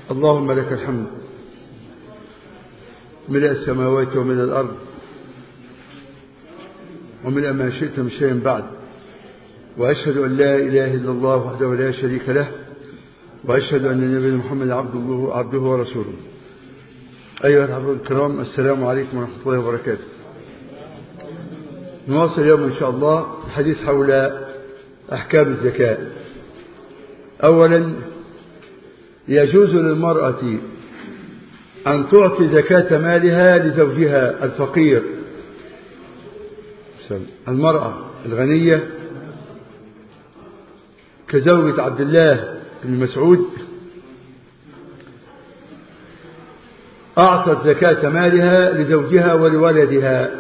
اللهم لك الحمد ملء السماوات وملء الأرض وملء ما شئت من شيء بعد وأشهد أن لا إله إلا الله وحده لا شريك له وأشهد أن نبينا محمد عبده, عبده ورسوله أيها الأحباب الكرام السلام عليكم ورحمة الله وبركاته نواصل اليوم إن شاء الله الحديث حول أحكام الزكاة أولا يجوز للمرأة أن تعطي زكاة مالها لزوجها الفقير المرأة الغنية كزوجة عبد الله بن مسعود أعطت زكاة مالها لزوجها ولولدها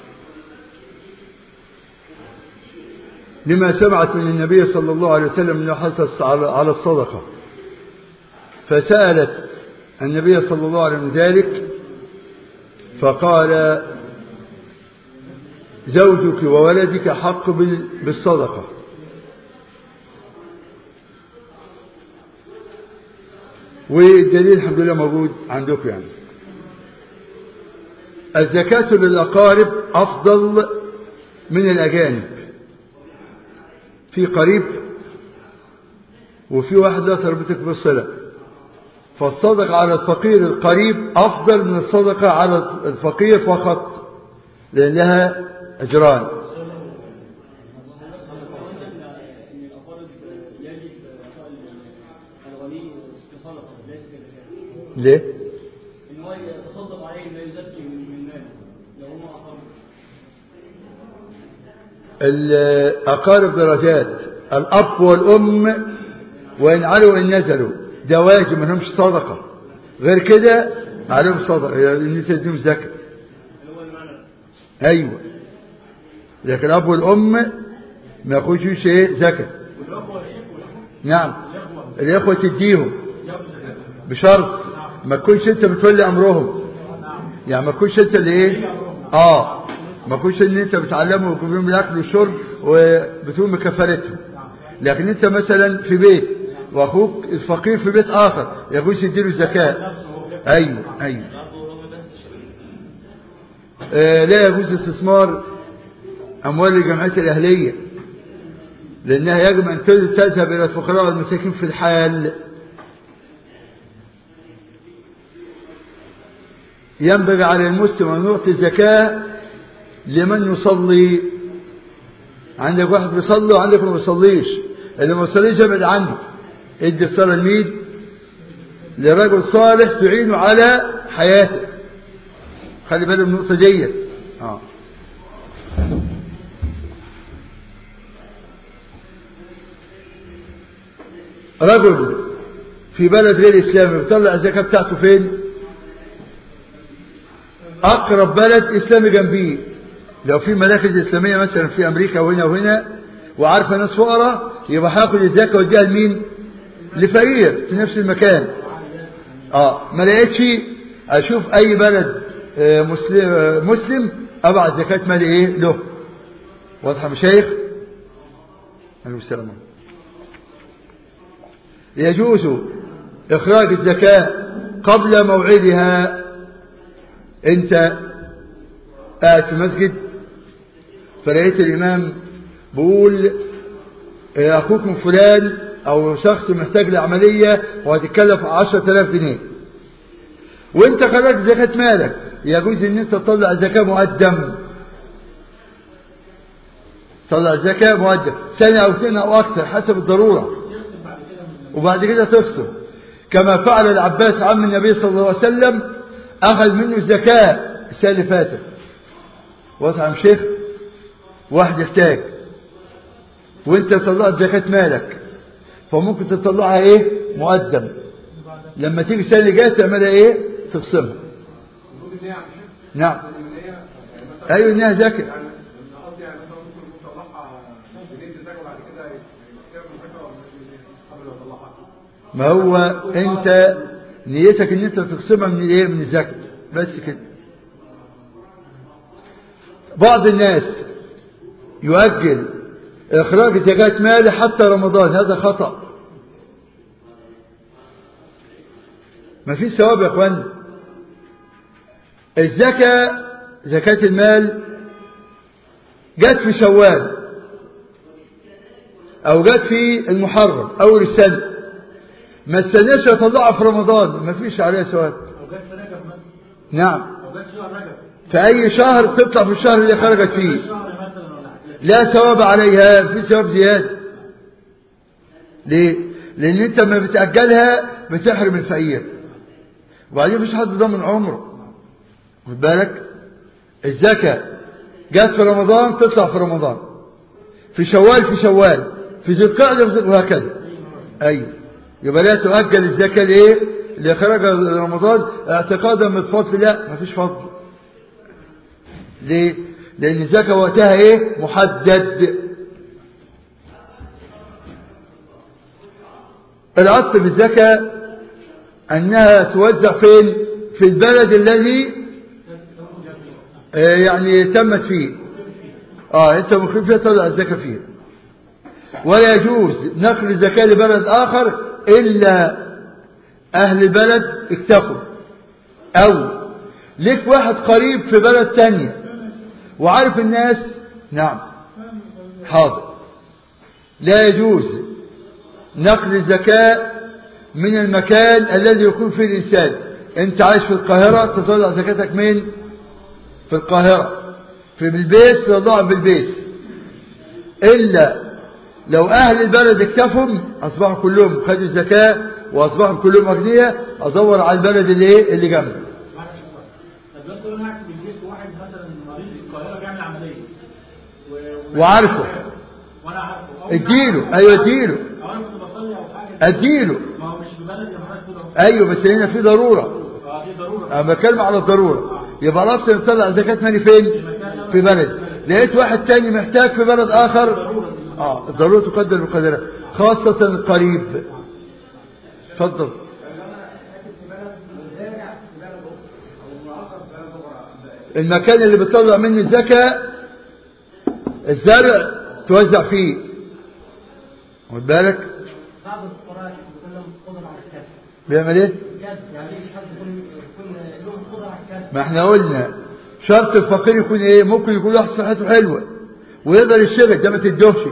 لما سمعت من النبي صلى الله عليه وسلم أنه حث على الصدقة فسألت النبي صلى الله عليه وسلم ذلك فقال زوجك وولدك حق بالصدقة والدليل الحمد لله موجود عندكم يعني الزكاة للأقارب أفضل من الأجانب في قريب وفي واحد لا تربطك بالصلة فالصدقة على الفقير القريب أفضل من الصدقة على الفقير فقط لأن لها أجران ليه؟ ان هو يتصدق عليه ما يزكي من ماله لو هم اقرب الأقارب درجات الأب والأم وإن علوا وإن نزلوا ده واجب ما لهمش صدقة غير كده عليهم صدقة يعني أنت تديهم زكاة اللي هو المعنى أيوة لكن الأب والأم ما ياخدوش إيه زكاة والاخوه والشيخ والاخوه نعم الاخوه الإخوة تديهم ياخذوا زكاه بشرط ما تكونش أنت بتولي أمرهم يعني ما تكونش أنت اللي إيه آه ما تكونش إن أنت بتعلمهم وتجيب لهم الأكل والشرب وبتقوم بكفالتهم لكن أنت مثلا في بيت وأخوك الفقير في بيت آخر يجوز يديله الزكاة أيوة أيوة آه لا يجوز استثمار أموال الجمعيات الأهلية لأنها يجب أن تذهب إلى الفقراء والمساكين في الحال ينبغي على المسلم أن يعطي زكاة لمن يصلي عندك واحد بيصلي وعندك ما بيصليش اللي ما بيصليش ابعد عنه ادي الصلاة لمين لرجل صالح تعينه على حياته خلي بالك من النقطة ديت اه رجل في بلد غير اسلامي بيطلع الزكاة بتاعته فين اقرب بلد اسلامي جنبيه لو في مراكز اسلاميه مثلا في امريكا وهنا وهنا وعارفه ناس فقراء يبقى هاخد الزكاه واديها لمين لفقير في نفس المكان اه ما لقيتش اشوف اي بلد آه مسلم آه مسلم ابعت زكاه مالي ايه له واضحه يا مشايخ عليكم السلام يجوز اخراج الزكاه قبل موعدها انت قاعد في مسجد فلقيت الإمام بيقول أخوكم فلان أو شخص محتاج لعملية وهتتكلف عشرة آلاف جنيه وانت خرجت زكاة مالك يجوز ان انت تطلع زكاة مقدم تطلع زكاة مقدم سنة أو اثنين أو أكثر حسب الضرورة وبعد كده تفصل كما فعل العباس عم النبي صلى الله عليه وسلم أخذ منه الزكاة السنة اللي فاتت واضح شيخ واحد يحتاج وانت طلعت زكاة مالك فممكن تطلعها ايه مقدم لما تيجي السنة اللي جاية تعملها ايه تقسمها نعم ايوه انها زكاة ما هو انت نيتك ان انت تقسمها من ايه من الزكاة بس كده بعض الناس يؤجل إخراج زكاة ماله حتى رمضان هذا خطأ ما فيش ثواب يا اخوان الزكاة زكاة المال جت في شوال او جت في المحرم اول السنة ما استناش يطلعها في رمضان ما فيش عليها ثواب لو جت في رجب مثلا نعم لو جت شهر رجب في اي شهر تطلع في الشهر اللي خرجت فيه شهر مثلا ولا حاجه لا ثواب عليها في ثواب زيادة ليه؟ لأن أنت لما بتأجلها بتحرم الفقير وبعدين مفيش حد ضامن عمره خد بالك الزكاة جت في رمضان تطلع في رمضان في شوال في شوال في ذي القعدة في ذي- وهكذا أيوه يبقى لا تؤجل الزكاة لإيه؟ اللي خرج رمضان اعتقادا من الفضل لا مفيش فضل ليه؟ لأن الزكاة وقتها إيه؟ محدد الأصل في الزكاة أنها توزع فين؟ في البلد الذي آه، يعني تمت فيه اه انت مقيم فيها تطلع الزكاة فيه ولا يجوز نقل الزكاة لبلد آخر إلا أهل البلد اكتفوا أو ليك واحد قريب في بلد تانية وعارف الناس نعم حاضر لا يجوز نقل الزكاة من المكان الذي يكون فيه الإنسان أنت عايش في القاهرة تطلع زكاتك من في القاهرة في بالبيس تطلع بالبيس إلا لو أهل البلد اكتفوا أصبحوا كلهم خدوا الزكاة وأصبحوا كلهم أغنياء أدور على البلد اللي إيه اللي جنبي معلش طب دلوقتي لو انا قاعد في البيت واحد مثلا مريض في القاهره بيعمل عمليه و... و- وعارفه. وانا عارفه أو اديله أيوه اديله او انا كنت بصلي او حاجه اديله ما هو مش في بلدي يا محمد كده أيوه بس هنا في ضرورة اه دي ضروره أنا بتكلم على الضرورة يبقى الأصل نطلع زكاة مالي فين؟ في بلد لقيت واحد تاني محتاج في بلد آخر آه الضرورة تقدر بقدرها خاصة القريب اتفضل المكان اللي بتطلع منه الزكاة الزرع توزع فيه خد بالك بعض الفقراء يكون لهم قدره على الكسب بيعمل ايه؟ كسب يعني مش حد يكون يكون لهم قدره على الكسب ما احنا قلنا شرط الفقير يكون ايه ممكن يكون واحد صحته حلوه ويقدر يشتغل ده ما تدوهش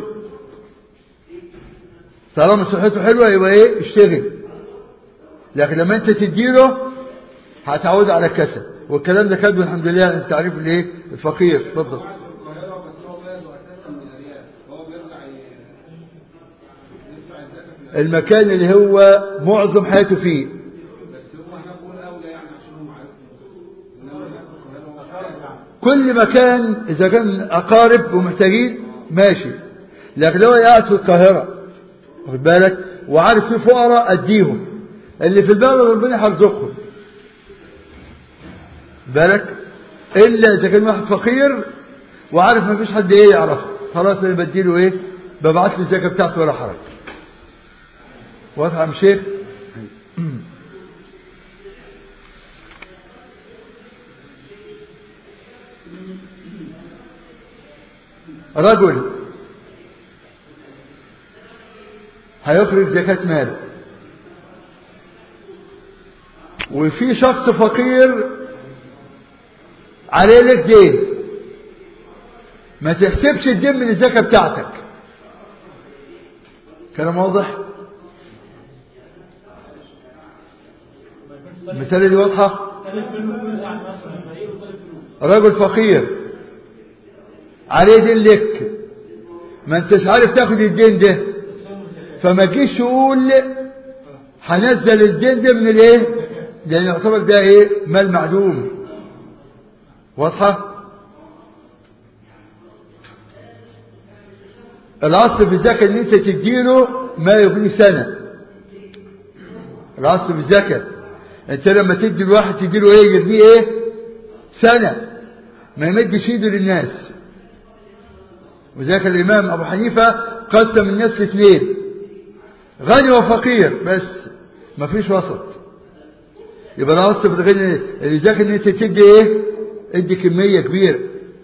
طالما صحته حلوه يبقى ايه اشتغل لكن لما انت تديله هتعود على الكسل والكلام ده كاتبه الحمد لله انت عارف الايه الفقير اتفضل المكان اللي هو معظم حياته فيه كل مكان إذا كان أقارب ومحتاجين ماشي لكن لو قاعد في القاهرة واخد بالك وعارف في فقراء أديهم اللي في البلد ربنا هيرزقهم بالك إلا إذا كان واحد فقير وعارف ما فيش حد إيه يعرفه خلاص أنا بديله إيه ببعت له الزكاة بتاعته ولا حرج واضح يا عم شيخ رجل هيخرج زكاة ماله وفي شخص فقير عليه لك دين ما تحسبش الدين من الزكاة بتاعتك كلام واضح المسألة دي واضحة ثلاث فلوس كل ساعه مثلا فقير وثلاث فلوس رجل فقير عليه دين لك ما انتش عارف تاخد الدين ده فما تجيش تقول هنزل الدين ده من الايه لان يعتبر ده ايه مال معدوم واضحه الاصل في الزكاه ان انت تديله ما يغني سنه الاصل في الزكاه انت لما تدي الواحد تديله ايه يغنيه ايه سنه ما يمدش ايده للناس وذاك الامام ابو حنيفه قسم الناس لاثنين غني وفقير بس ما فيش وسط يبقى الاصل في الغني اللي ذاك ان انت تدي ايه ادي كميه كبيره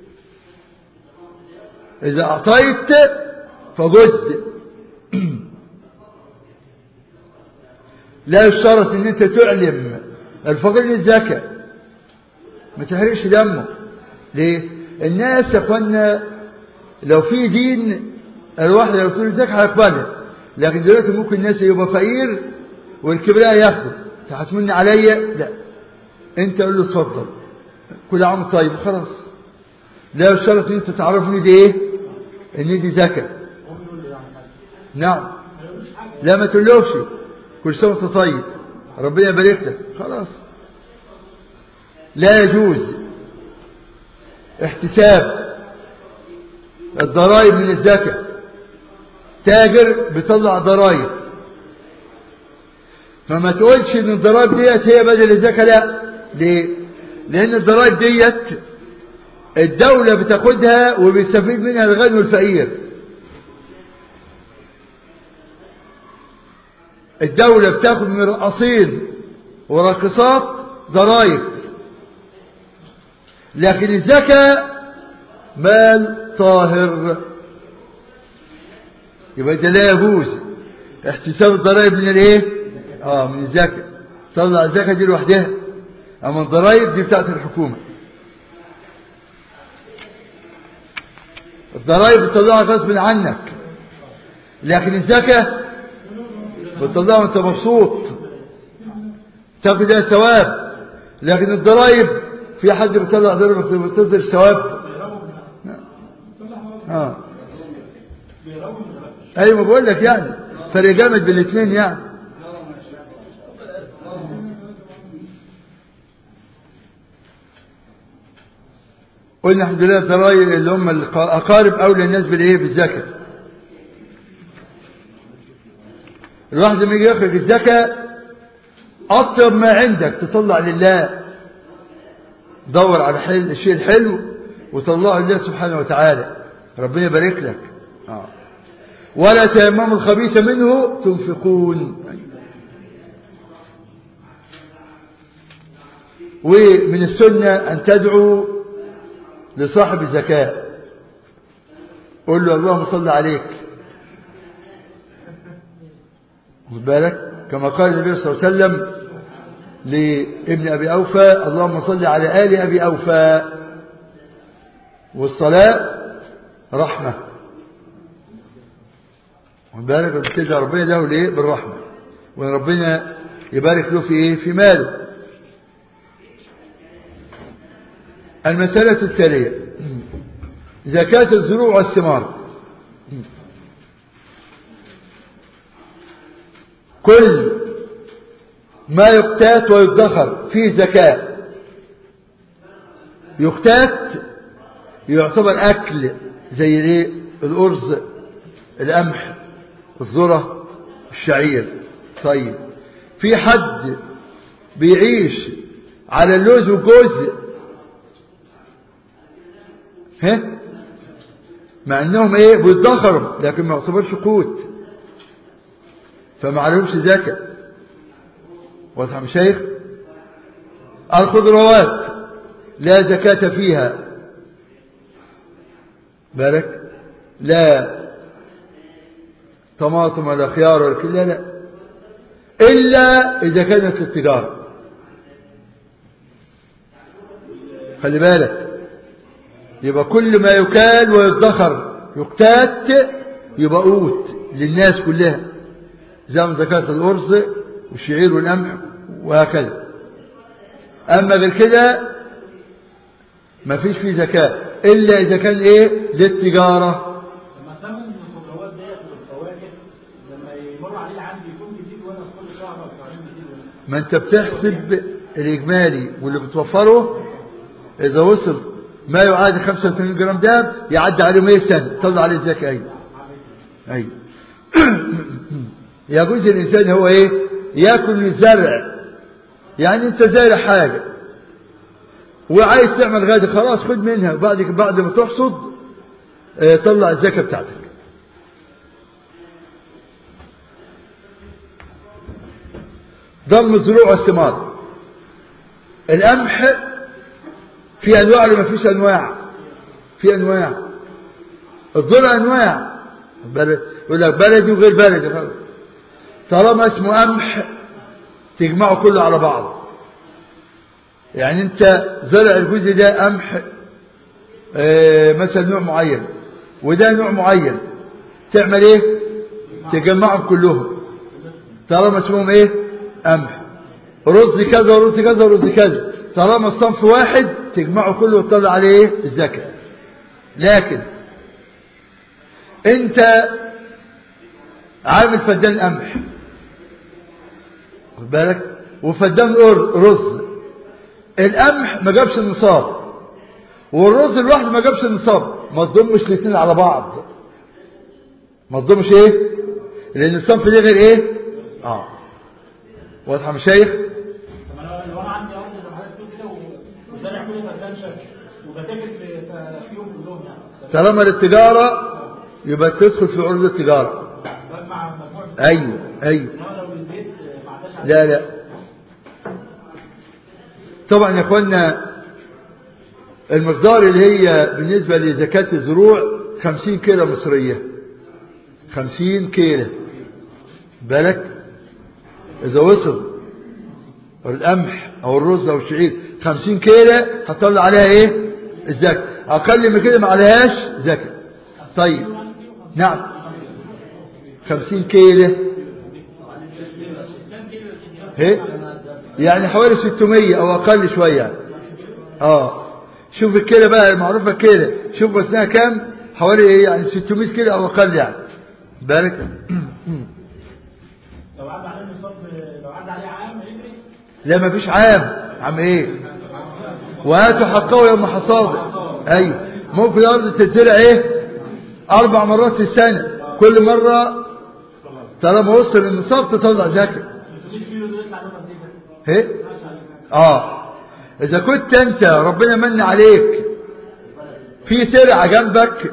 اذا اعطيت فجد لا يشترط ان انت تعلم الفقير الزكاة ما تحرقش دمه ليه الناس يا اخوانا لو في دين الواحد لو تقول الزكاة هيقبلها لكن دلوقتي ممكن الناس يبقى فقير والكبراء ياخده انت هتمن عليا لا انت قول له اتفضل كل عام طيب خلاص لا يشترط ان انت تعرفني دي ايه ان دي زكاة هم يقول له يعني حاجه نعم ما يقولوش حاجه لا ما تقولوش كل سنه وانت طيب ربنا يبارك لك خلاص لا يجوز احتساب الضرائب من الزكاة تاجر بيطلع ضرائب فما تقولش ان الضرائب ديت هي بدل الزكاة لا ليه لان الضرائب ديت الدولة بتاخدها وبيستفيد منها الغني والفقير الدولة بتاخد من الرقاصين وراقصات ضرائب لكن الزكاة مال طاهر يبقى ده لا يجوز احتساب الضرائب من الايه اه من الزكاة طلع الزكاة دي لوحدها اما الضرائب دي بتاعت الحكومة الضرائب بتطلعها غصب عنك لكن الزكاة بتطلعها وانت مبسوط تاخد لها ثواب لكن الضرائب في حد بيطلع ضريبة بتصدر ثواب اه ايوه ما بقول لك يعني فرق جامد بين الاثنين يعني قلنا الحمد لله الضرائب اللي هم الاقارب اولى الناس بالايه بالزكاه الواحد لما يجي يخرج الزكاه اطيب ما عندك تطلع لله دور على حل الشيء الحلو وطلعه لله سبحانه وتعالى ربنا يبارك لك آه. ولا تيمموا الخبيث منه تنفقون ومن السنة أن تدعو لصاحب الزكاة قل له اللهم صل عليك خد بالك كما قال النبي صلى الله عليه وسلم لابن أبي أوفى اللهم صل على آل أبي أوفى والصلاة رحمة خد بالك بتدعي ربنا له ليه بالرحمة وان ربنا يبارك له في ايه في ماله المسألة التالية زكاة الزروع والثمار كل ما يقتات ويدخر فيه زكاة يقتات يعتبر أكل زي الايه الأرز القمح الذرة الشعير طيب في حد بيعيش على اللوز والجوز ها مع انهم ايه بيتدخروا لكن ما يعتبرش قوت فما عليهمش زكاة واضح يا شيخ الخضروات لا زكاة فيها بالك لا طماطم ولا خيار ولا كده لا إلا إذا كانت للتجارة خلي بالك يبقى كل ما يكال ويدخر يقتات يبقى قوت للناس كلها زي ما زكاة الأرز والشعير والقمح وهكذا أما غير كده ما فيش فيه زكاة إلا إذا كان إيه للتجارة لما ثمن الخضروات ديت والفواكه لما يمر عليه العام بيكون بيزيد ولا كل شهر او شهرين بيزيد ولا ما أنت بتحسب الإجمالي واللي بتوفره إذا وصل ما يعادل 85 جرام دهب يعدي عليه 100 سنة طلع عليه الزكاة أيوة أيوة يجوز الإنسان هو إيه يأكل من الزرع يعني أنت زارع حاجة وعايز تعمل غدا خلاص خد منها بعد بعد ما تحصد اه طلع الزكاة بتاعتك ضم الزروع والثمار القمح في انواع ولا ما فيش انواع في انواع الذره انواع يقول لك بلدي وغير بلدي خلاص طالما اسمه قمح تجمعه كله على بعض يعني انت زرع الجزء ده قمح اه مثلا نوع معين وده نوع معين تعمل ايه تجمعهم كلهم طالما اسمهم ايه قمح رز كذا ورز كذا ورز كذا طالما الصنف واحد تجمعه كله وتطلع عليه ايه الزكاة لكن انت عامل فدان قمح خد بالك وفدان رز القمح ما جابش النصاب والرز لوحده ما جابش النصاب ما تضمش الاثنين على بعض ما تضمش ايه لان الصنف ده غير ايه اه واضحه يا شيخ طب انا لو انا عندي ارض زي ما حضرتك بتقول كده وزارع كل فدان شكل وبتاكل في فيهم كلهم يعني طالما للتجاره يبقى تدخل في عروض التجاره بجمع مجموعه ايوه ايوه انما لو البيت ما عداش على لا لا طبعا يا اخوانا المقدار اللي هي بالنسبة لزكاة الزروع خمسين كيلو مصرية خمسين كيلو بالك إذا وصل القمح أو الرز أو الشعير خمسين كيلو هتطلع عليها إيه الزكاة أقل من كده ما عليهاش زكاة طيب نعم خمسين كيلو ايه يعني حوالي 600 او اقل شوية اه شوف الكيلة بقى المعروفة الكيلة شوف وزنها كام حوالي ايه يعني 600 كيلو او اقل يعني بالك لو عدى عليه النصاب لو عدى عليه عام يجري لا ما فيش عام عم ايه وهاتوا حقه يوم حصاده ايوه ممكن الارض تتزرع ايه اربع مرات في السنة كل مرة طالما وصل النصاب تطلع زكاه 600 كيلو دول يطلع لهم قد ايه ايه اه اذا كنت انت ربنا من عليك في ترعة جنبك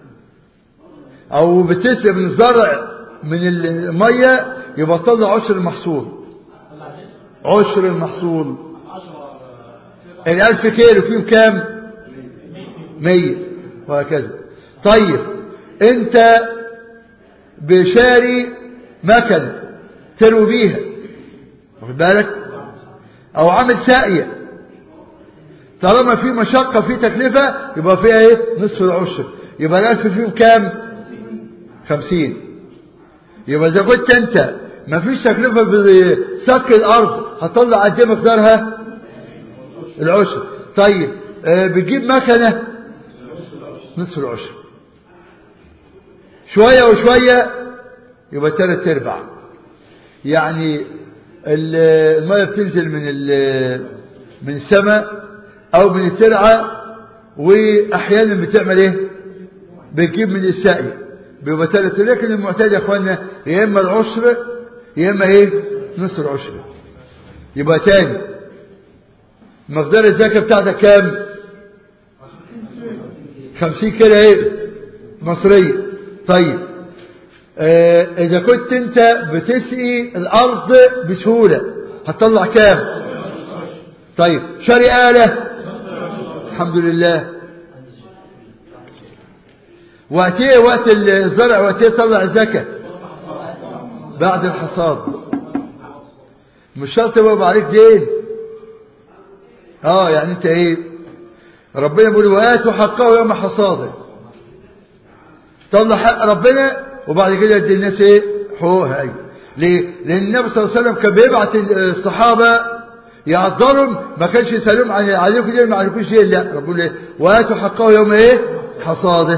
او بتسقي من الزرع من المية يبقى تطلع عشر المحصول عشر المحصول الالف كيلو فيهم كام مية وهكذا طيب انت بشاري مكنة تروي بيها واخد بالك او عامل ساقية طالما في مشقة في تكلفة يبقى فيها ايه نصف العشر يبقى الالف فيهم كام خمسين يبقى اذا كنت انت ما فيش تكلفة بسك الارض هتطلع قد ايه مقدارها العشر طيب آه بتجيب مكنة نصف العشر شوية وشوية يبقى تلات ارباع يعني المية بتنزل من من السماء او من الترعة واحيانا بتعمل ايه بتجيب من الساقي بيبقى تلت لكن المعتاد يا اخوانا يا اما العشر يا اما ايه نص العشر يبقى تاني مقدار الزكاة بتاعتك كام خمسين كيلو ايه مصرية طيب آه اذا كنت انت بتسقي الارض بسهولة هتطلع كام طيب شاري آلة الحمد لله وقت ايه وقت الزرع وقت ايه تطلع الزكاة بعد الحصاد مش شرط يبقى عليك دين اه يعني انت ايه ربنا بيقول وآتوا حقه يوم حصاده طلع حق ربنا وبعد كده يدي الناس ايه حقوقها ايوه ليه لان النبي صلى الله عليه وسلم كان بيبعت الصحابه يعذرهم ما كانش يسالهم عن عليكم دين ما عليكوش دين لا ربنا ايه واتوا حقه يوم ايه حصاده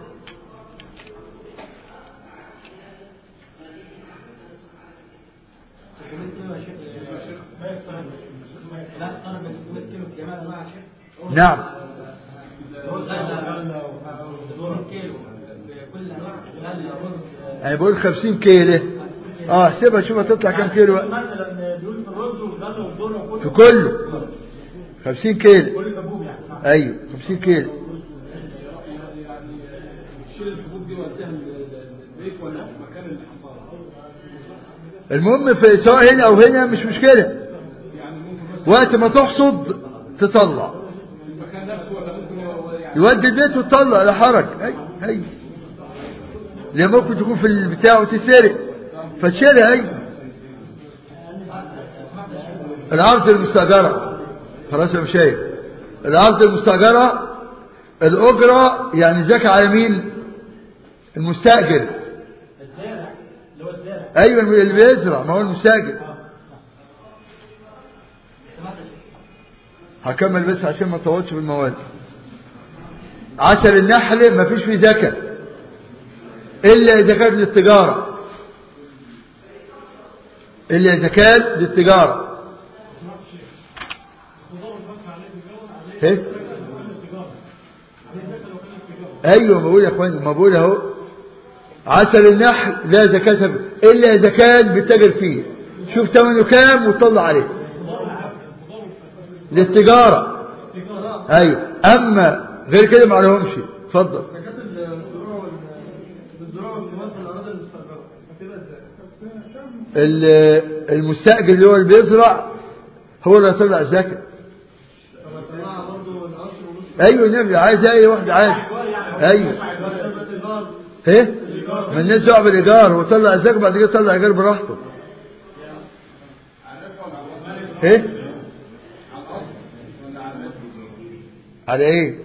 نعم يعني بقول 50 كيلو اه احسبها شوف هتطلع كام كيلو مثلا بيقول في الرز والغله والذره وكله في كله 50 كيلو كل مفهوم يعني ايوه 50 كيلو شيل الحبوب دي وديها البيت ولا في مكان الحصاد المهم في سواء هنا او هنا مش مشكلة يعني ممكن بس وقت ما تحصد تطلع في المكان نفسه ولا ممكن هو يعني يودي البيت وتطلع لا حرج اي اي ليه ممكن تكون في البتاع وتسرق فتشيلها اي الأرض المستأجرة خلاص يا مشايخ الأرض المستأجرة الأجرة يعني زكاة على مين المستأجر الزارع اللي هو الزارع أيوة اللي بيزرع ما هو المستأجر سمعت يا شيخ هكمل بس عشان ما اطولش في المواد عسل النحل ما فيش فيه زكاة إلا إذا كانت للتجارة إلا إذا كانت للتجارة إيه؟ أيوة ما بقول يا أخواني ما بقول أهو عسل النحل لا زكاة فيه إلا إذا كان بيتاجر فيه شوف ثمنه كام وطلع عليه للتجارة أيوة أما غير كده ما عليهمش اتفضل زكاة الزراعة وال- بالزراعة والثمار في الأراضي المستأجرة هتبقى ازاي؟ ال- المستأجر اللي هو اللي بيزرع هو اللي هيطلع الزكاة طب هتطلعها برضه العشر ونص ايوه نبي عايز اي واحد عايز ايوه الإيجار ايه ما الناس دعوه بالايجار وطلع الزكاه بعد كده طلع ايجار براحته ايه على ايه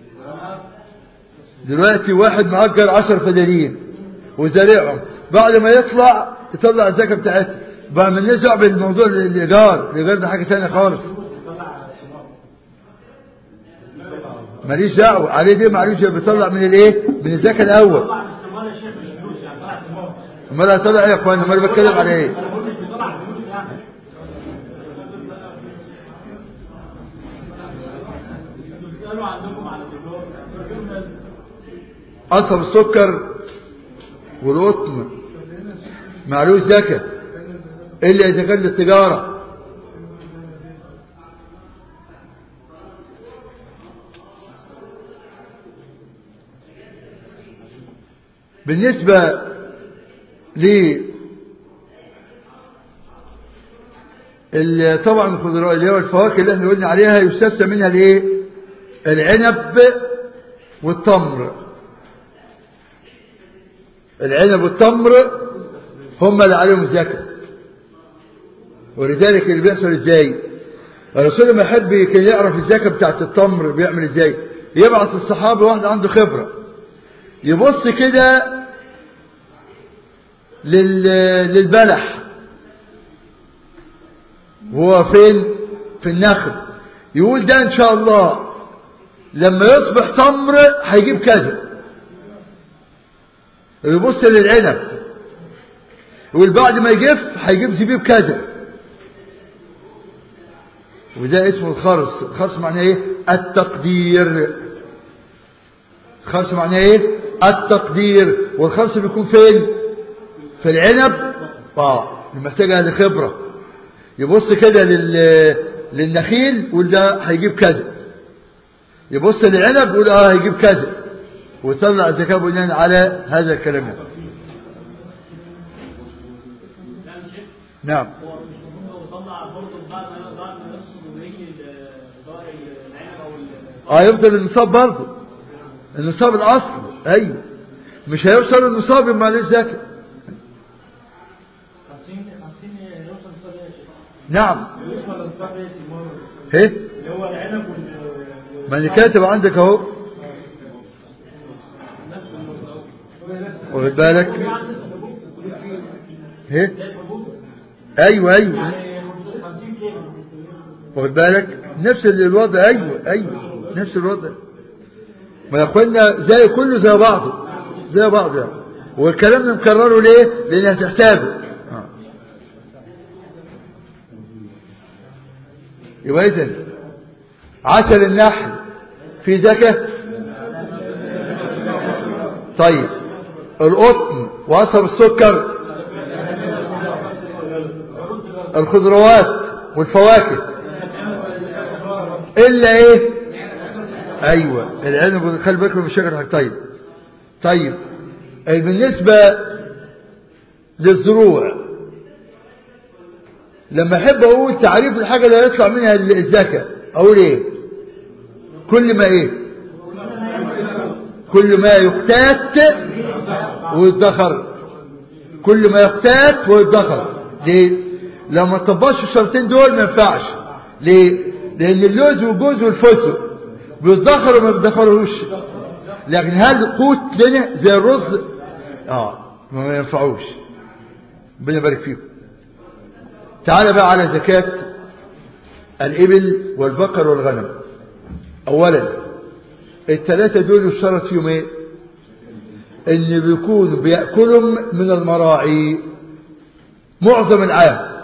دلوقتي واحد مأجر عشر فدانين وزارعهم بعد ما يطلع يطلع الزكاه بتاعتها بقى من الناس دعوه بالموضوع الايجار الايجار ده حاجه ثانيه خالص ماليش دعوه عليه دي معلوش بيطلع من الايه من الزكاه الاول طلع الثمار يا شيخ مش فلوس يعني طلع ثمار امال هطلع ايه يا اخوان امال بتكلم على ايه انا بقول مش بيطلع فلوس يعني بتسألوا عندكم على الدكتور قصب السكر والقطن معلوش زكاة إلا إذا كان للتجارة بالنسبة ل ال- طبعا الخضروات اللي هو الفواكه اللي احنا قلنا عليها يستثنى منها الايه العنب والتمر العنب والتمر هم اللي عليهم الزكاة ولذلك اللي بيحصل ازاي الرسول لما يحب كان يعرف الزكاة بتاعت التمر بيعمل ازاي يبعث الصحابة واحد عنده خبرة يبص كده لل... للبلح وهو فين في النخل يقول ده ان شاء الله لما يصبح تمر هيجيب كذا يبص للعنب يقول بعد ما يجف هيجيب زبيب كذا وده اسمه الخرص الخرص معناه ايه التقدير الخرص معناه ايه التقدير والخرص بيكون فين في العنب اه محتاجها لخبره يبص كده لل... للنخيل يقول ده هيجيب كذا يبص للعنب يقول اه هيجيب كذا ويطلع الزكاة بناء على هذا الكلام نعم هو مش المفروض يطلع برضه بعد ما بعد ما يفصل ويجي ضائع العنب او ال- اه يفضل النصاب برضه النصاب الاصل ايوه مش هيوصل النصاب يبقى عليه زكاة 50 50 يوصل نصاب ايه يا شيخ؟ نعم يوصل نصاب ايه ثمار ايه اللي هو العنب وال ما انا كاتب عندك اهو واخد بالك ايه ايوه ايوه يعني 50 كيلو واخد بالك نفس الوضع ايوه ايوه نفس الوضع ما يا اخوانا زي كله زي بعضه زي بعضه يعني والكلام ده مكرره ليه لان هتحتاجه آه. يبقى اذا عسل النحل في زكاه طيب القطن وقصب السكر الخضروات والفواكه الا ايه ايوه العنب خلي بالكم من الشجر حاجة طيب طيب بالنسبه للزروع لما احب اقول تعريف الحاجه اللي هيطلع منها الزكاه اقول ايه كل ما ايه كل ما يقتات ويدخر كل ما يقتات ويدخر ليه لو ما تطبقش الشرطين دول ما ينفعش ليه لان اللوز والجوز والفسق بيتدخروا ما بيتدخروش لكن هل قوت لنا زي الرز اه ما ينفعوش ربنا يبارك فيكم تعال بقى على زكاة الإبل والبقر والغنم أولا الثلاثة دول يشترط فيهم ايه ان بيكونوا بيأكلهم من المراعي معظم العام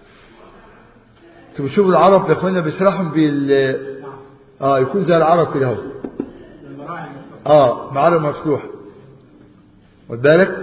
انتوا بتشوفوا العرب يا اخوانا بيسرحهم بال اه يكون زي العرب كده اهو المراعي اه معالم مفتوحة خد بالك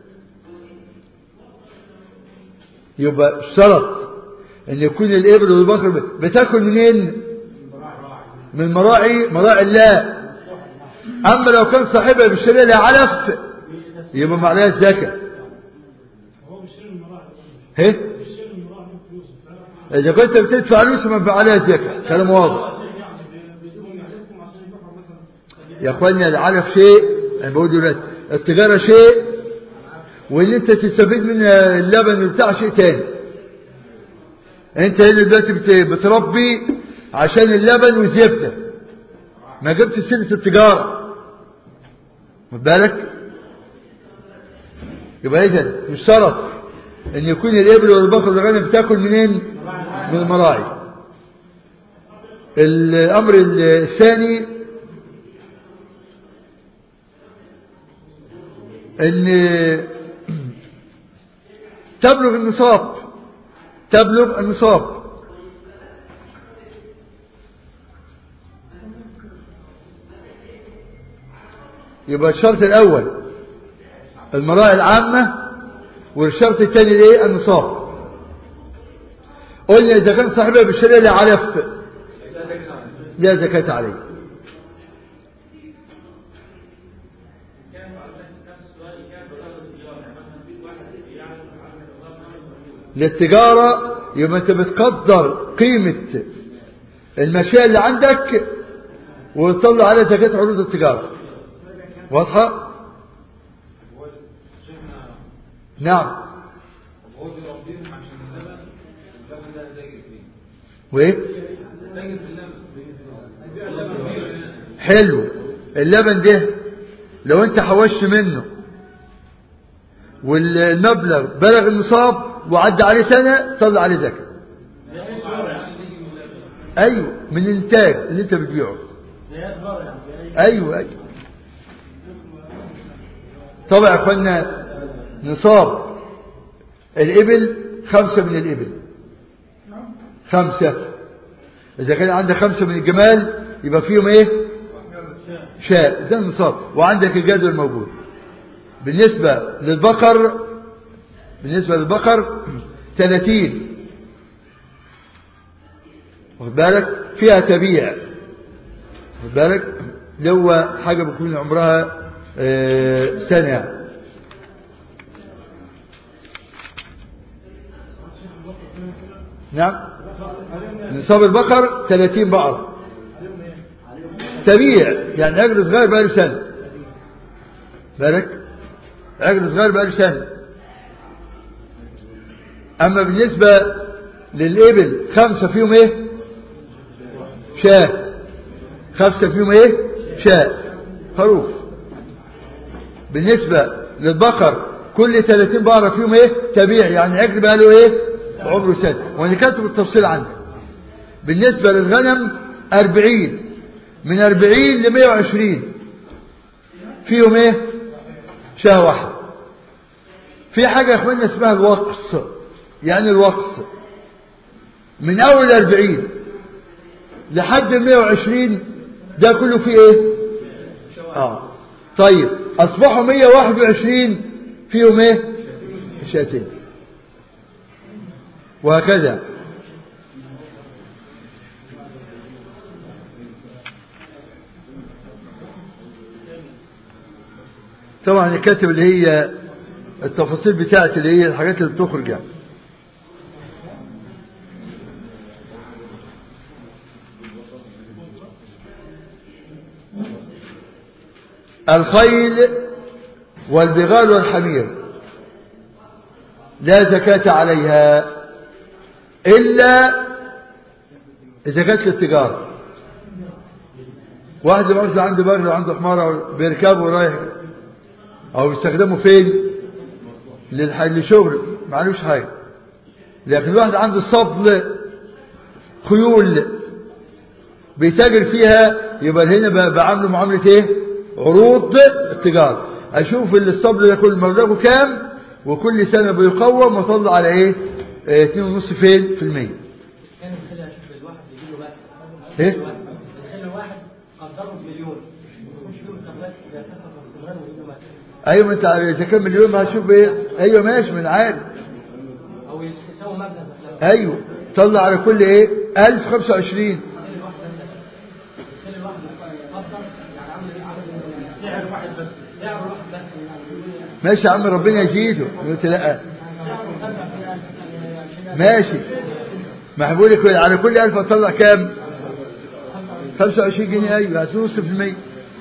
يبقى اشترط ان يكون الابل والبقر بتاكل منين من المراعي مراعي الله اما لو كان صاحبها بيشتري لها علف يبقى ما عليها الزكاه هو بيشتري المراعي هي بيشتري المراعي من فلوسه اذا كنت بتدفع فلوس ما بقى عليها الزكاه كلام واضح يعني بيجيبوا يعرفكم عشان يبيعوا مثلا يا اخوانا العلف شيء انا بقول دلوقتي التجاره شيء وان انت تستفيد من اللبن بتاع شيء تاني انت هنا دلوقتي بت- بتربي عشان اللبن والزبده ما جبت سنة التجارة خد بالك يبقى اذا يشترط ان يكون الابل والبقر والغنم بتاكل منين من المراعي الامر الثاني ان تبلغ النصاب تبلغ النصاب يبقى الشرط الاول المراعي العامة والشرط الثاني الايه النصاب قلنا اذا كان صاحبها بالشريعة لا علف لا زكاة عليه للتجارة يبقى انت بتقدر قيمة المشاة اللي عندك وتطلع عليها زكاة عروض التجارة واضحة؟ نعم هو بيربيهم عشان اللبن اللبن ده تاجر فيه وايه؟ تاجر في اللبن حلو اللبن ده لو انت حوشت منه والمبلغ بلغ النصاب وعدى عليه سنة طلع عليه زكاة ايوه من الانتاج اللي انت بتبيعه زياد بره يعني زي أي- ايوه ايوه طبعا يا اخوانا نصاب الابل خمسة من الابل خمسة اذا كان عندك خمسة من الجمال يبقى فيهم ايه شاء ده النصاب وعندك الجدول موجود بالنسبة للبقر بالنسبة للبقر 30 واخد بالك فيها تبيع واخد بالك لو حاجة بتكون عمرها آه، سنة نعم نصاب البقر 30 بقرة تبيع يعني عجل صغير بقى له سنة بالك عجل صغير بقى له سنة أما بالنسبة للإبل خمسة فيهم إيه شاة خمسة فيهم إيه شاة خروف بالنسبة للبقر كل 30 بقرة فيهم إيه تبيع يعني عجل بقى له إيه عمره سنة وأنا كاتب التفصيل عندك بالنسبة للغنم 40 من 40 ل 120 فيهم ايه شاه واحد في حاجة يا اخوانا اسمها الوقص يعني الوقص من اول 40 لحد 120 ده كله فيه ايه اه طيب اصبحوا 121 فيهم ايه شاتين وهكذا طبعا الكاتب اللي هي التفاصيل بتاعت اللي هي الحاجات اللي بتخرج يعني الخيل والبغال والحمير لا زكاة عليها إلا إذا كانت للتجارة واحد برضه عنده بغل وعنده حمارة بيركبه رايح أو بيستخدمه فين للح- لشغل معلوش حاجة لكن واحد عنده صبل خيول بيتاجر فيها يبقى هنا ب- بعمله معاملة ايه عروض التجارة اشوف اللي الصبل ده كل مبلغه كام وكل سنة بيقوم واطلع على ايه اه، اتنين ونص فين في المية كان الخلة شوف الواحد يجي له بقى ايه الخلة الواحد قدره بمليون يخش فيه مسابقات يتخذ مسابقات ويجي له مثلا ايوه ما انت عارف اذا كان مليون ما هتشوف ايه ايوه ماشي من عارف او يساوي مبلغ مثلا ايوه طلع على كل ايه 1025 الخلة الواحد قدر يعني عامل عامل سعر واحد بس سعر واحد بس يعني ماشي يا عم ربنا يزيده قلت لا سعره خمسة في ألف ماشي ما بقول لك على كل 1000 اطلع كام 25 جنيه ايوه هتنص في المية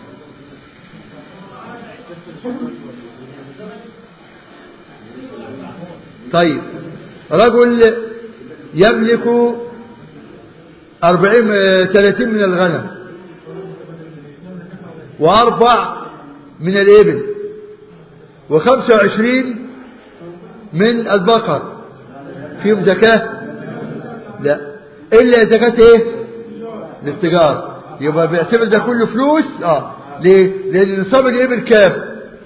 طيب رجل يملك أربعين ثلاثين من الغنم وأربع من الإبل وخمسة وعشرين من البقر فيهم زكاة لا إلا زكاة إيه للتجارة يبقى بيعتبر ده كله فلوس اه ليه لأن نصاب الإبل كام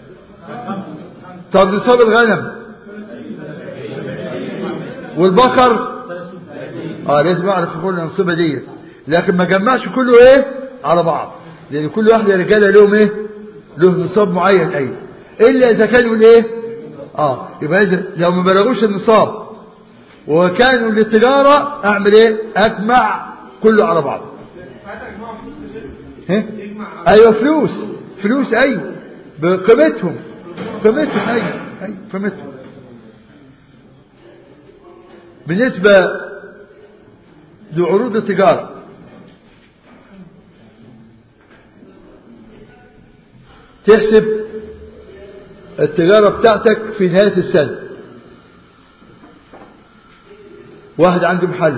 طب نصاب الغنم والبقر اه لازم اعرف كل الانصبه دي لكن ما جمعش كله ايه على بعض لان كل واحد يا رجاله لهم ايه له نصاب معين ايوه الا اذا كانوا الايه اه يبقى إذا لو ما بلغوش النصاب وكانوا للتجاره اعمل ايه اجمع كله على بعض ها؟ ايوه فلوس فلوس ايوه بقيمتهم قيمتهم ايوه ايوه قيمتهم بالنسبة لعروض التجارة تحسب التجارة بتاعتك في نهاية السنة واحد عنده محل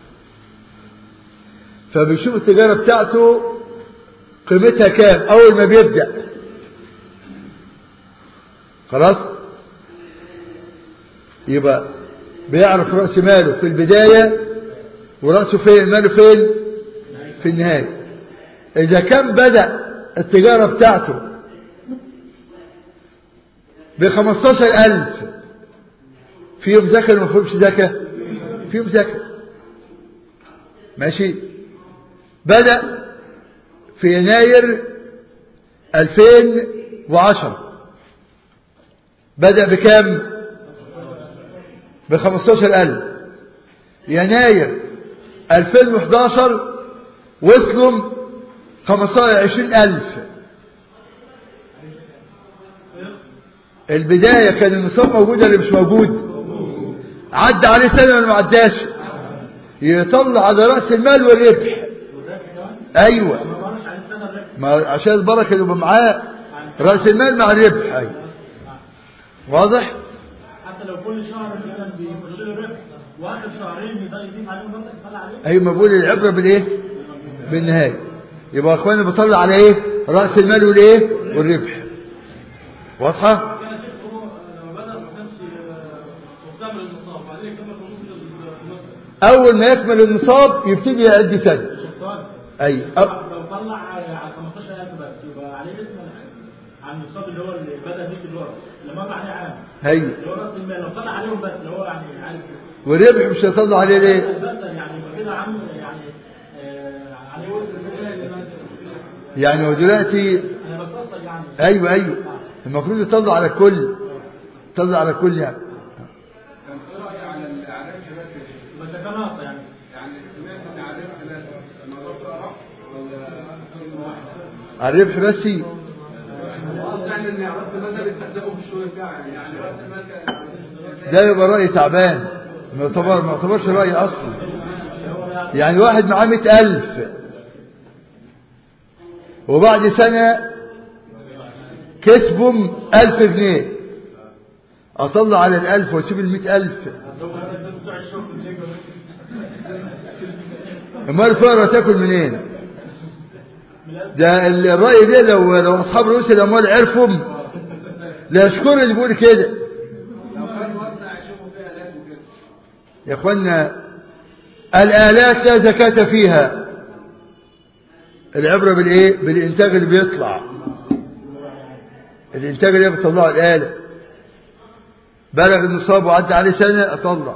فبيشوف التجارة بتاعته قيمتها كام أول ما بيبدأ خلاص يبقى بيعرف رأس ماله في البداية ورأسه فين ماله فين في النهاية إذا كان بدأ التجارة بتاعته بخمستاشر ألف فيهم زكاة ولا ما فيهمش زكاة فيهم زكاة ماشي بدأ في يناير 2010 بدأ بكام ب 15000 يناير 2011 وصلوا 25000 البداية كان النصاب موجود ولا مش موجود عدى عليه سنة ولا ما عداش يطلع على رأس المال والربح ايوه ما عشان البركة يبقى معاه رأس المال مع الربح ايوه واضح حتى لو كل شهر مثلا بيخش له ربح واخر شهرين يضيف يضيف عليهم برضه يطلع عليه ايوه ما بقول العبرة بالايه بالنهاية يبقى يا اخوانا بطلع على ايه رأس المال والايه والربح واضحة كان شيخ هو لما بدأ ما كانش مكتمل النصاب بعدين كمل في نص المدة اول ما يكمل النصاب يبتدي يعد سنة سؤال ايوه أو- لو طلع على 15000 بس يبقى عليه اسم عن النصاب اللي هو اللي بدا بيه اللي هو اللي مر عليه عام ايوه اللي هو راس المال لو طلع عليهم بس اللي هو يعني عارف والربح مش هيطلع عليه ليه بس يعني يبقى كده عم يعني آه، عليه وزن كده يعني هو دلوقتي انا بتصل يعني ايوه ايوه المفروض يطلع على الكل يطلع على الكل يعني كان في رأي على ال- على الشباب كده. بس كان ناقص يعني يعني سمعت ان على ثلاثة مرات صح ولا على الربح بس قصدي يعني ان راس المال ده بيستخدمه في الشغل بتاعه يعني راس المال كان ده يبقى رأي تعبان ما يعتبر ما يعتبرش رأي أصلا يعني واحد معاه مئة ألف وبعد سنة كسبهم ألف جنيه أطلع على الألف وأسيب المئة ألف امال الفقراء تاكل منين ده الرأي ده لو لو اصحاب رؤوس الاموال عرفهم لا يشكر اللي بيقول كده لو كان وزع يشوفوا فيها آلات وكده يا اخوانا الآلات لا زكاة فيها العبرة بالايه بالانتاج اللي بيطلع الانتاج اللي بتطلعه الآلة بلغ النصاب وعدى عليه سنة اطلع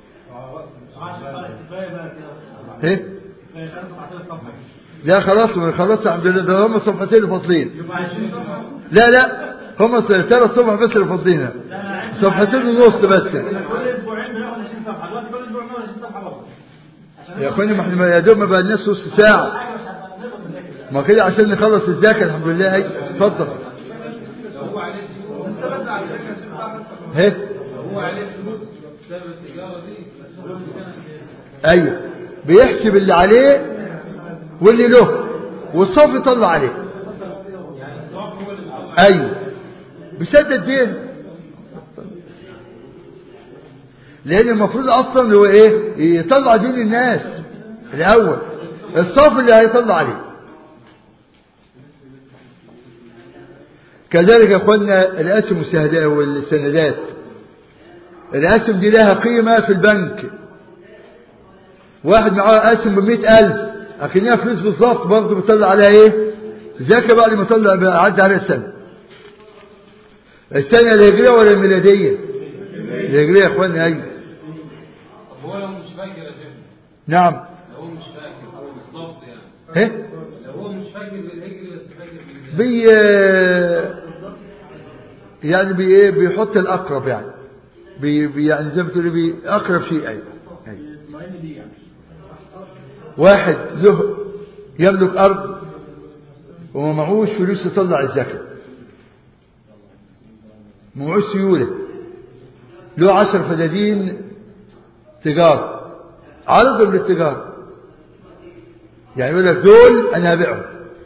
كفايه بقى كده ايه كفايه خمس صفحتين الصفحه لا خلاص خلاص الحمد لله ده هم صفحتين اللي فاضلين يبقى 20 صفحه لا لا هم ثلاث صفح بس اللي فاضلينها صفحتين ونص بس كل اسبوعين بناخد 20 صفحه دلوقتي كل اسبوع بناخد 20 صفحه برضه عشان يا اخواني ما احنا يا دوب ما بقى الناس نص ساعة حاجه مش هنقدر نذاكر ما كده عشان نخلص الزكاة الحمد لله هي اتفضل لو هو عليه فلوس انت بس على فكره تنفع بس اهي لو هو عليه فلوس بسبب التجاره دي ايوه بيحسب اللي عليه واللي له والصف يطلع عليه ايوه بيسدد دين لان المفروض اصلا هو ايه يطلع دين الناس الاول الصف اللي هيطلع عليه كذلك يا اخوانا الاسهم والسهدا- والسندات الاسهم دي لها قيمه في البنك واحد معاه اسهم بمئة ألف أكنها فلوس بالظبط برضه بيطلع عليها إيه زكاة بعد ما طلع عدى عليها السنة السنة الهجرية ولا الميلادية الهجرية يا إخواني أيوة طب هو لو مش فاكر يا شيخ نعم لو هو مش فاكر بالظبط يعني إيه لو هو مش فاكر بالهجري بس فاكر بالميلاد بي يعني بي إيه بيحط الأقرب يعني بي بي- يعني زي ما تقولي بي أقرب شيء أيوة أيوة. المهم دي يعني واحد له يملك أرض وما معهوش فلوس يطلع الزكاة ما معهوش سيولة له عشر فدادين تجارة عرضهم للتجارة يعني يقول لك دول أنا هبيعهم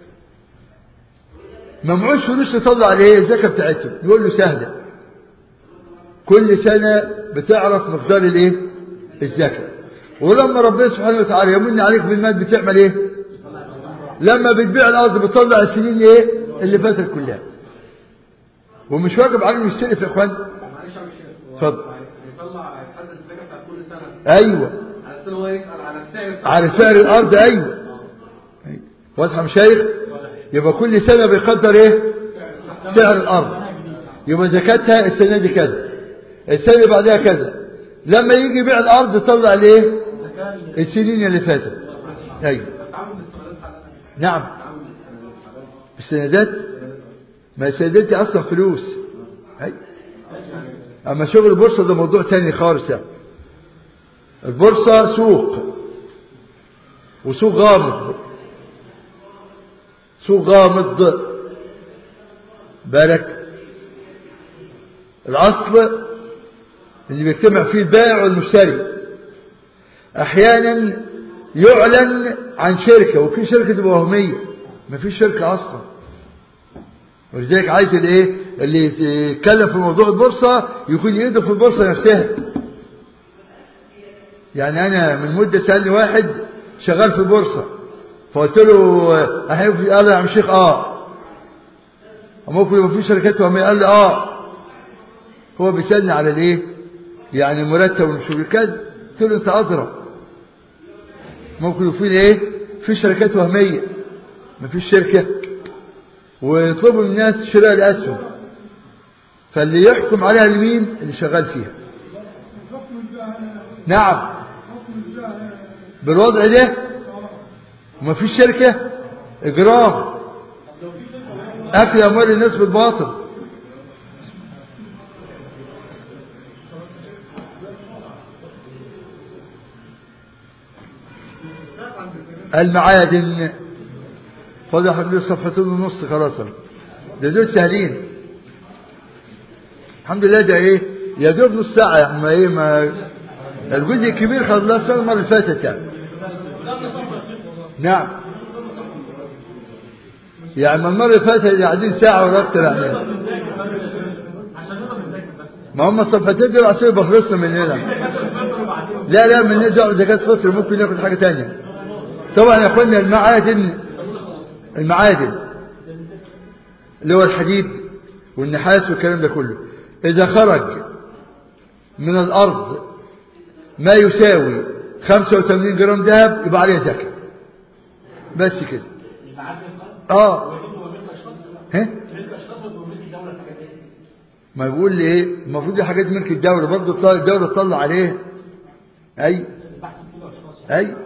ما معهوش فلوس يطلع عليه الزكاة بتاعتهم يقول له سهلة كل سنة بتعرف مقدار الايه الزكاة ولما ربنا سبحانه وتعالى يمن عليك بالمال بتعمل ايه لما بتبيع الارض بتطلع السنين ايه اللي فاتت كلها ومش واجب عليه يستلف يا اخوان معلش يا عم الشيخ هو اتفضل. يطلع يحدد الزكاه بتاعت كل سنه ايوه على اساس إن هو يسال على السعر بتاع على سعر الارض ايوه أيوة. واضحه يا مشايخ يبقى كل سنه بيقدر ايه سعر الارض يبقى زكاتها السنه دي كذا السنه اللي بعدها كذا لما يجي يبيع الارض يطلع الايه السنين اللي فاتت ايوه التعامل بالاستغلال حلال نعم التعامل بالاستغلال حلال السندات ما السندات دي اصلا فلوس أي. اما شغل البورصه ده موضوع تاني خالص يعني البورصه سوق وسوق غامض سوق غامض بالك الاصل اللي بيجتمع فيه البائع والمشتري احيانا يعلن عن شركه وفي شركه تبقى وهميه ما فيش شركه اصلا ولذلك عايز الايه اللي يتكلم في موضوع البورصه يكون ايده في البورصه نفسها يعني انا من مده سالني واحد شغال في البورصه فقلت له احيانا قال لي يا عم شيخ اه ممكن يبقى في شركات وهميه قال لي اه هو بيسالني على الايه يعني مرتب ومش كذا قلت له انت ادرى ممكن يكون ايه في شركات وهميه ما فيش شركه ويطلبوا من الناس شراء الاسهم فاللي يحكم عليها لمين اللي شغال فيها نعم بالوضع ده وما فيش شركه اجرام اكل اموال الناس بالباطل المعادن فاضل حبيبي صفحتين ونص خلاص ده دول سهلين الحمد لله ده ايه يا دوب نص ساعة يعني ما ايه ما الجزء الكبير خلصنا المرة اللي فاتت يعني نعم يعني المرة اللي فاتت قاعدين ساعة ولا أكتر يعني عشان نقدر نذاكر بس ما هم الصفحتين دول عشان بخلصنا من هنا الفطر وبعدين لا لا من نزع زكاة فطر ممكن ياخد حاجة تانية طبعا يا اخوانا المعادن المعادن اللي هو الحديد والنحاس والكلام ده كله إذا خرج من الأرض ما يساوي 85 جرام ذهب يبقى عليه زكاة بس كده اه ها ما يقول لي ايه المفروض دي حاجات ملك الدولة برضه الدولة تطلع عليه اي اي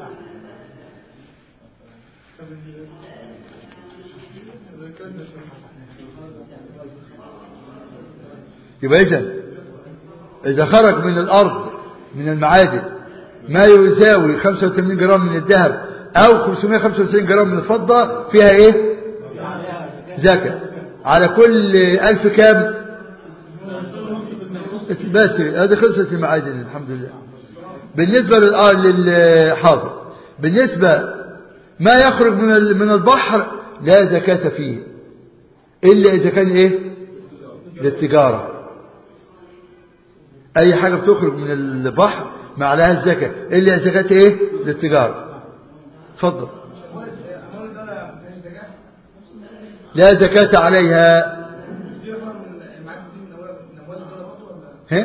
يبقى إذا إذا خرج من الأرض من المعادن ما يساوي 85 جرام من الذهب أو 595 جرام من الفضة فيها إيه زكاة على كل ألف كام بس هذه خلصت المعادن الحمد لله بالنسبة للحاضر بالنسبة ما يخرج من من البحر لا زكاة فيه إلا إذا كان إيه للتجارة أي حاجة بتخرج من البحر ما عليها الزكاة إلا زكاة إيه للتجارة اتفضل لا زكاة عليها ها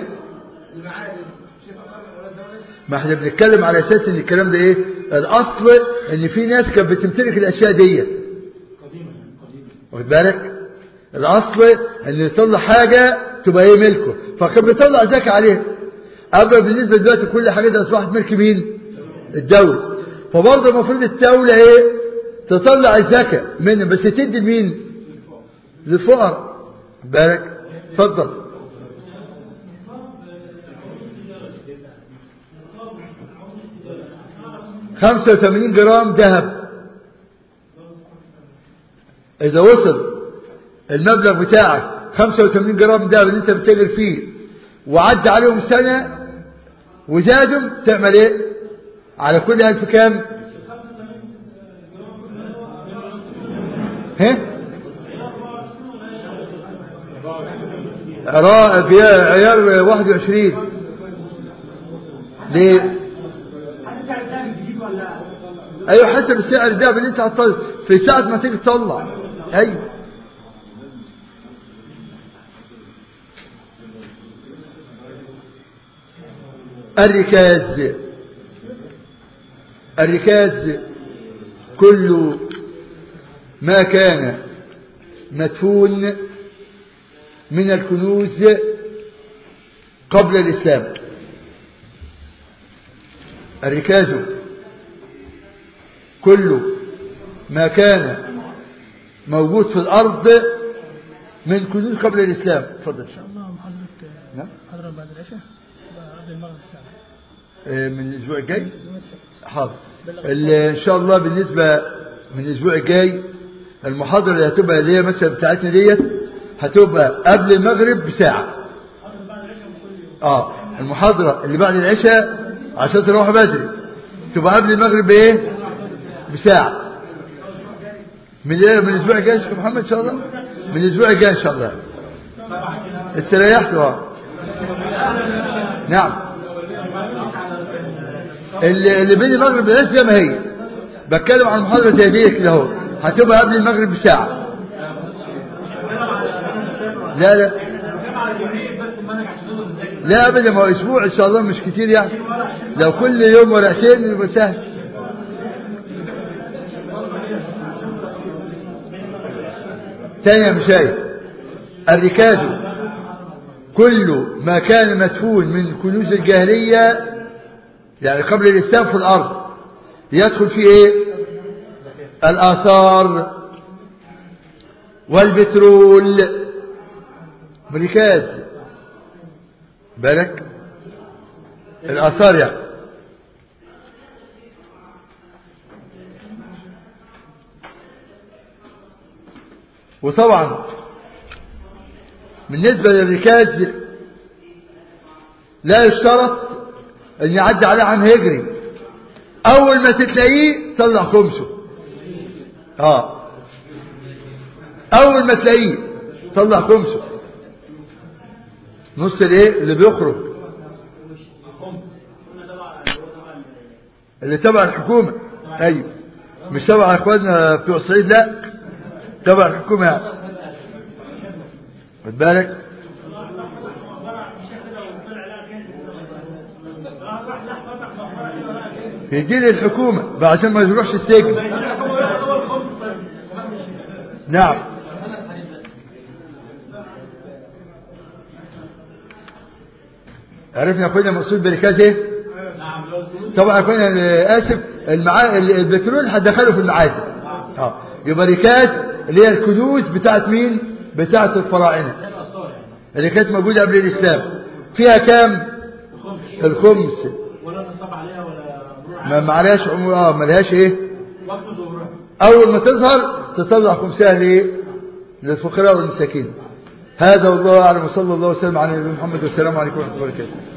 ما احنا بنتكلم على اساس ان الكلام ده ايه الاصل ان في ناس كانت بتمتلك الاشياء دي واخد بالك الاصل ان يطلع حاجه تبقى ايه ملكه فكان بيطلع زكاه عليها اما بالنسبه دلوقتي كل حاجه دي اصبحت ملك مين الدوله فبرضه المفروض الدوله ايه تطلع الزكاه منها بس تدي لمين للفقراء بالك اتفضل خمسة وثمانين جرام ذهب إذا وصل المبلغ بتاعك 85 جرام ده اللي انت بتجر فيه وعدى عليهم سنة وزادهم تعمل ايه على كل ألف كام ها عيار 21 ليه ايوه حسب السعر ده اللي انت هتطلع في ساعة ما تيجي تطلع ايوه الركاز الركاز كل ما كان مدفون من الكنوز قبل الإسلام الركاز كل ما كان موجود في الأرض من كنوز قبل الإسلام تفضل ان شاء الله محاضرة نعم. محاضرة بعد العشاء قبل المغرب ساعة آه، من الأسبوع الجاي يوم السبت حاضر ال- ان شاء الله بالنسبة من الاسبوع الجاي المحاضرة اللي هتبقى اللي هي مثلا بتاعتنا ديت هتبقى قبل المغرب بساعة اه المحاضرة اللي بعد العشاء عشان تروح بدري تبقى قبل المغرب بايه بساعة من ايه من الاسبوع الجاي يا شيخ محمد ان شاء الله من الاسبوع الجاي ان شاء الله استريحت اه نعم اللي, اللي بين المغرب والعشاء زي ما هي بتكلم عن محاضرة زي دي كده اهو هتبقى قبل المغرب بساعة لا لا لا ابدا ما هو اسبوع ان شاء الله مش كتير يعني لو كل يوم ورقتين يبقى سهل ثانية مشايخ الركاز كل ما كان مدفون من كنوز الجاهلية يعني قبل الإسلام في الأرض يدخل في إيه الآثار والبترول ركاز بالك الآثار يعني وطبعا بالنسبة للركاز لا يشترط ان يعدي عليه عن هجري اول ما تتلاقيه طلع خمسه اه اول ما تلاقيه طلع خمسه نص الايه اللي بيخرج اللي تبع الحكومة ايوه مش تبع اخواننا بتوع الصعيد لا تبع الحكومة يعني خد بالك يجي لي الحكومة بقى عشان ما يروحش السجن نعم عرفنا يا اخوانا المقصود بركاز ايه طبعا يا اخوانا آه، اسف المعا... البترول هتدخله في المعادن اه يبقى ركاز اللي هي الكنوز بتاعت مين بتاعت الفراعنه اللي كانت موجوده قبل الاسلام فيها كام الخمس ولا نصب عليها ولا مروع ما معلهاش عمر اه ملهاش ايه وقت ظهورها اول ما تظهر تطلع خمسها ليه للفقراء والمساكين هذا والله اعلم وصلى الله وسلم على نبينا محمد والسلام عليكم ورحمه الله وبركاته